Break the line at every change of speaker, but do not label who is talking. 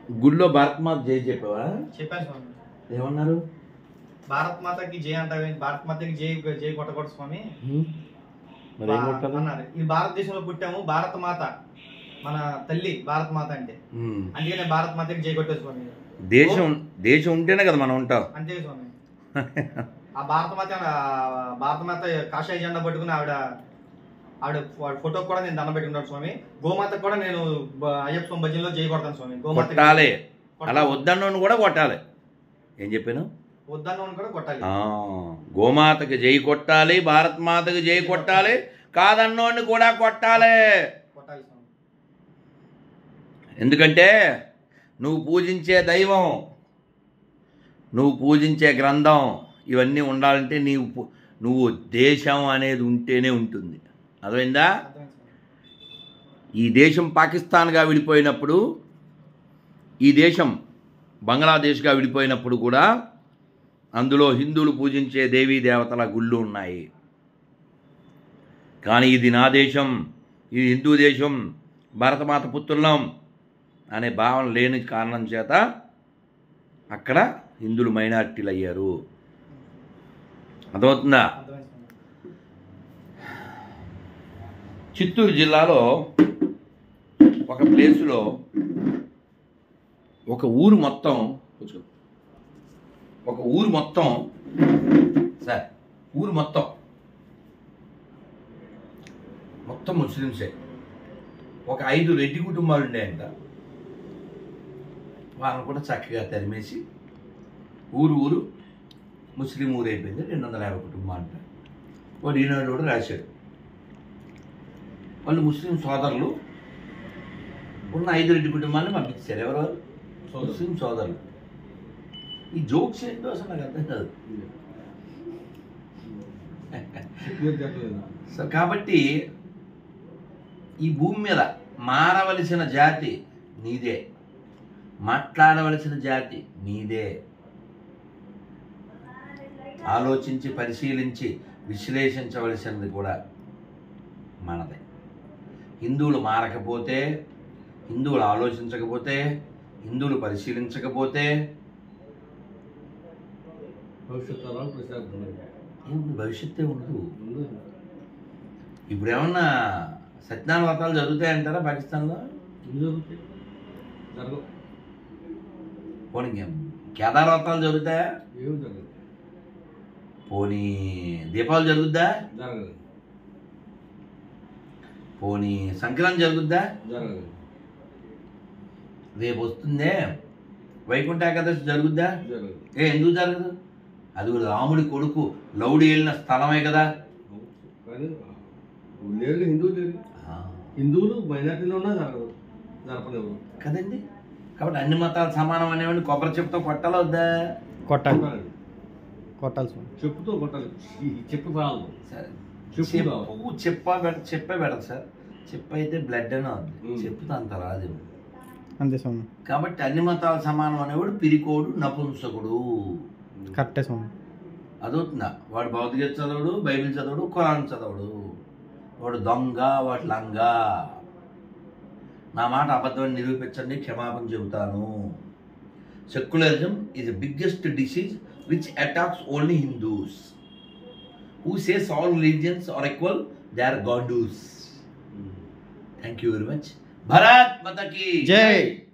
గుళ్ళో భారత్ మాత జై చెప్పావా
చెప్పాను స్వామి
ఏమన్నారు
భారత్ మాతకి జై అంటారు భారత్ మాతకి జై జై కొట్టకూడదు స్వామి
హ్మ్? మరి ఏం
బా-
కొట్టాలి
అన్నారు ఈ భారతదేశంలో పుట్టాము భారత మాత మన తల్లి భారత మాత అంటే
హ్మ్.
అందుకనే భారత మాతకి జై కొట్టే స్వామి
దేశం దేశం ఉంటేనే కదా మనం ఉంటాం
అంతే స్వామి ఆ భారత మాత ఆ భారత మాత కాషాయ జెండా పట్టుకుని ఆవిడ ఆవిడ ఫోటో కూడా నేను దండం పెట్టుకుంటాను స్వామి గోమాతకు కూడా నేను బ- అయ్యప్ప స్వామి భజనలో జై కొడతాను స్వామి గోమాత
కొట్టాలి అలా వద్దన్నోని కూడా కొట్టాలి ఏం చెప్పాను
వద్దన్న కూడా కొట్టాలి
ఆ, గోమాతకి జై కొట్టాలి భారత్ మాతకి జై కొట్టాలి కాదన్నోని కూడా కొట్టాలి
కొట్టాలి స్వామి
ఎందుకంటే నువ్వు పూజించే దైవం నువ్వు పూజించే గ్రంథం ఇవన్నీ ఉండాలంటే నీవు పు- నువ్వు దేశం అనేది ఉంటేనే ఉంటుంది అర్థమైందా
అర్థమైంది స్వామి
ఈ దేశం పాకిస్తాన్గా విడిపోయినప్పుడు ఈ దేశం బంగ్లాదేశ్గా విడిపోయినప్పుడు కూడా అందులో హిందువులు పూజించే దేవీ దేవతల గుళ్ళు ఉన్నాయి కానీ ఇది నా దేశం ఇది హిందూ దేశం భారతమాత పుత్రులం అనే భావన లేని కారణం చేత అక్కడ హిందువులు మైనారిటీలు అయ్యారు అర్థమవుతుందా
అర్థమైంది స్వామి
చిత్తూరు జిల్లాలో ఒక ప్లేసులో ఒక ఊరు మొత్తం కూర్చో. ఒక ఊరు మొత్తం సార్ ఊరు మొత్తం మొత్తం ముస్లిమ్సే ఒక ఐదు రెడ్డి కుటుంబాలు ఉండేయంట వాళ్ళని కూడా చక్కగా తరిమేసి ఊరు ఊరు ముస్లిం ఊరు అయిపోయింది రెండు వందల యాభై కుటుంబాలు అంట వాడు ఈనాడు కూడా రాశాడు వాళ్ళు ముస్లిం సోదరులు ఉన్న ఐదు రెడ్డి కుటుంబాన్ని పంపించారు ఎవరు ముస్లిం సోదరులు ఈ జోక్స్ ఏంటో అసలు నాకు అర్థం కాదు సో కాబట్టి ఈ భూమి మీద మారవలసిన జాతి నీదే మాట్లాడవలసిన జాతి నీదే ఆలోచించి పరిశీలించి విశ్లేషించవలసినది కూడా మనదే హిందువులు మారకపోతే హిందువులు ఆలోచించకపోతే హిందువులు పరిశీలించకపోతే
భవిష్యత్ తరాలు ప్రశాంతంగా
ఏముంది భవిష్యత్తే ఉండదు ఇప్పుడు ఏమన్నా సత్యనారాయణ వ్రతాలు జరుగుతాయంటారా పాకిస్తాన్లో
ఎన్ని జరుగుతాయి జరగవు
పోనీ కేదార్ వ్రతాలు జరుగుతాయా
ఏమి జరగదు
పోనీ దీపావళి జరుగుద్దా
జరగదు
పోనీ సంక్రాంతి జరుగుద్దా
జరగదు
రేపు వస్తుందే వైకుంఠ ఏకాదశి జరుగుద్దా
జరగదు
ఏ ఎందుకు జరగదు అది కూడా రాముడి కొడుకు లౌడి వెళ్ళిన స్థలమే కదా
కానీ లేరు హిందువులు లేరు
ఆ,
హిందువులు మైనార్టీలో ఉన్నా జరగదు జరపలేవు
కదండి కాబట్టి అన్ని మతాలు సమానం అనేవాడిని కొబ్బరి చెప్పుతో కొట్టాలా వద్దా
కొట్టాలి
కొట్టాలి.
కొట్టాలి స్వామి
చెప్పుతో కొట్టాలి ఈ చెప్పు రాదు
సరే
చెప్పు
చెప్పు చెప్ప పెడ చెప్పే పెడదు సార్ చెప్పు అయితే బ్లడ్ అని అవుద్ది
ఉమ్.
చెప్పుతో అంత రాదు
అంతే స్వామి
కాబట్టి అన్ని మతాలు సమానం అనేవాడు పిరికోడు నపుంసకుడు
కరెక్టే స్వామి
అదవుతుందా వాడు భౌతికత చదవడు బైబిల్ చదవడు ఖురాన్ చదవడు వాడు దొంగ వాడు లంగ నా మాట అబద్ధం నిరూపించండి క్షమాపణ చెబుతాను secularism is the biggest disease which attacks only Hindus who says all religions are equal they are గాడూస్ thank you very much Bharat మతకి
జై